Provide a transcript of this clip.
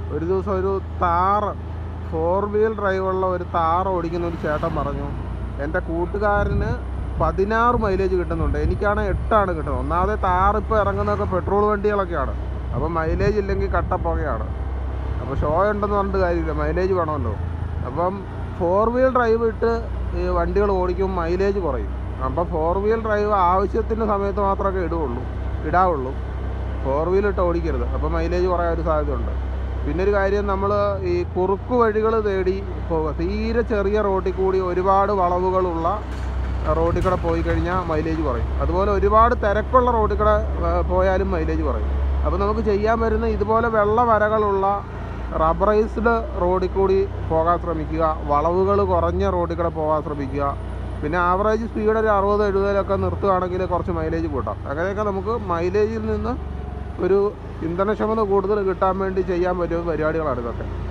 ഒരു ദിവസം ഒരു താറ് ഫോർ വീൽ ഡ്രൈവുള്ള ഒരു താറ് ഓടിക്കുന്ന ഒരു ചേട്ടൻ പറഞ്ഞു എൻ്റെ കൂട്ടുകാരന് പതിനാറ് മൈലേജ് കിട്ടുന്നുണ്ട് എനിക്കാണ് എട്ടാണ് കിട്ടുന്നത് ഒന്നാമതെ താറ് ഇപ്പോൾ ഇറങ്ങുന്നതൊക്കെ പെട്രോൾ വണ്ടികളൊക്കെയാണ് അപ്പം മൈലേജ് ഇല്ലെങ്കിൽ കട്ടപ്പുകയാണ് അപ്പോൾ ഷോ ഉണ്ടെന്ന് പറഞ്ഞിട്ട് കാര്യമില്ല മൈലേജ് വേണമല്ലോ അപ്പം ഫോർ വീൽ ഡ്രൈവ് ഇട്ട് ഈ വണ്ടികൾ ഓടിക്കുമ്പോൾ മൈലേജ് കുറയും അപ്പം ഫോർ വീൽ ഡ്രൈവ് ആവശ്യത്തിന് സമയത്ത് മാത്രമേ ഇടുകയുള്ളൂ ഇടാവുള്ളൂ ഫോർ വീൽ ഇട്ട് ഓടിക്കരുത് അപ്പോൾ മൈലേജ് കുറയാൻ ഒരു സാധ്യതയുണ്ട് പിന്നെ ഒരു കാര്യം നമ്മൾ ഈ കുറുക്ക് വഴികൾ തേടി പോകുക തീരെ ചെറിയ റോഡിൽ കൂടി ഒരുപാട് വളവുകളുള്ള റോഡിൽ കൂടെ പോയി കഴിഞ്ഞാൽ മൈലേജ് കുറയും അതുപോലെ ഒരുപാട് തിരക്കുള്ള റോഡിൽ കൂടെ ആ, പോയാലും മൈലേജ് കുറയും അപ്പോൾ നമുക്ക് ചെയ്യാൻ പറ്റുന്ന ഇതുപോലെ വെള്ള വരകളുള്ള റബ്ബറൈസ്ഡ് റോഡിൽ കൂടി പോകാൻ ശ്രമിക്കുക വളവുകൾ കുറഞ്ഞ റോഡിൽ കൂടെ പോകാൻ ശ്രമിക്കുക പിന്നെ ആവറേജ് സ്പീഡ് ഒരു അറുപത് എഴുപതിലൊക്കെ നിർത്തുകയാണെങ്കിൽ കുറച്ച് മൈലേജ് കൂട്ടാം അങ്ങനെയൊക്കെ നമുക്ക് മൈലേജിൽ നിന്ന് ഒരു ഇന്ധനക്ഷമത കൂടുതൽ കിട്ടാൻ വേണ്ടി ചെയ്യാൻ പറ്റുന്ന പരിപാടികളാണ് ഇതൊക്കെ